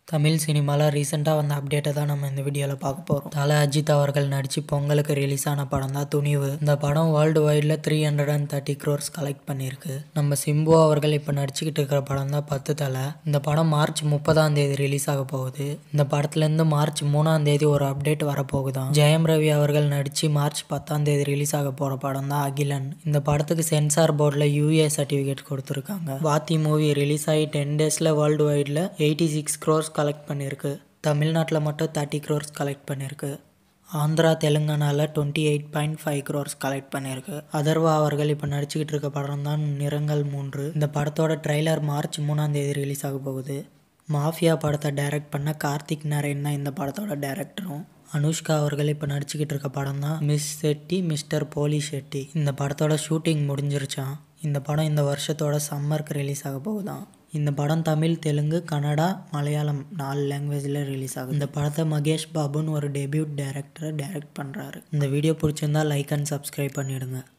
தமிழ் சினிமாவில் ரீசெண்டாக வந்த அப்டேட்டை தான் நம்ம இந்த வீடியோவில் பார்க்க போகிறோம் தல அஜித் அவர்கள் நடித்து பொங்கலுக்கு ரிலீஸ் ஆன படம் தான் துணிவு இந்த படம் வேர்ல்டு வைடில் three hundred and thirty crores collect பண்ணியிருக்கு நம்ம சிம்பு அவர்கள் இப்போ நடிச்சுக்கிட்டு இருக்கிற படம் தான் பத்து தலை இந்த படம் மார்ச் முப்பதாம் தேதி ரிலீஸ் ஆக போகுது இந்த படத்துலேருந்து மார்ச் மூணாம் தேதி ஒரு அப்டேட் வரப்போகுதாம் ஜெயம் ரவி அவர்கள் நடித்து மார்ச் பத்தாம் தேதி ரிலீஸ் ஆக போகிற படம் தான் அகிலன் இந்த படத்துக்கு சென்சார் போர்டில் யூஏ சர்டிஃபிகேட் கொடுத்துருக்காங்க வாத்தி மூவி ரிலீஸ் ஆகி டென் டேஸில் வேர்ல்டு வைடில் எயிட்டி சிக்ஸ் க்ரோர்ஸ் கலெக்ட் பண்ணியிருக்கு தமிழ்நாட்டில் மட்டும் தேர்ட்டி க்ரோர்ஸ் கலெக்ட் பண்ணியிருக்கு ஆந்திரா தெலுங்கானாவில் twenty eight point five crores collect பண்ணியிருக்கு அதர்வா அவர்கள் இப்போ நடிச்சுக்கிட்டு இருக்க படம் தான் நிறங்கள் மூன்று இந்த படத்தோட ட்ரைலர் மார்ச் மூணாம் தேதி ரிலீஸ் ஆக போகுது மாஃபியா படத்தை டைரக்ட் பண்ண கார்த்திக் நரேன் தான் இந்த படத்தோட டைரக்டரும் அனுஷ்கா அவர்கள் இப்போ நடிச்சுக்கிட்டு இருக்க படம் தான் மிஸ் ஷெட்டி மிஸ்டர் போலி ஷெட்டி இந்த படத்தோட ஷூட்டிங் முடிஞ்சிருச்சான் இந்த படம் இந்த வருஷத்தோட சம்மருக்கு ரிலீஸ் ஆக போகுதாம் இந்த படம் தமிழ் தெலுங்கு கன்னடா மலையாளம் நாலு லாங்குவேஜில் ரிலீஸ் ஆகும் இந்த படத்தை மகேஷ் பாபுன்னு ஒரு டெபியூட் டைரக்டரை டைரக்ட் பண்ணுறாரு இந்த வீடியோ பிடிச்சிருந்தா லைக் அண்ட் சப்ஸ்கிரைப் பண்ணிவிடுங்க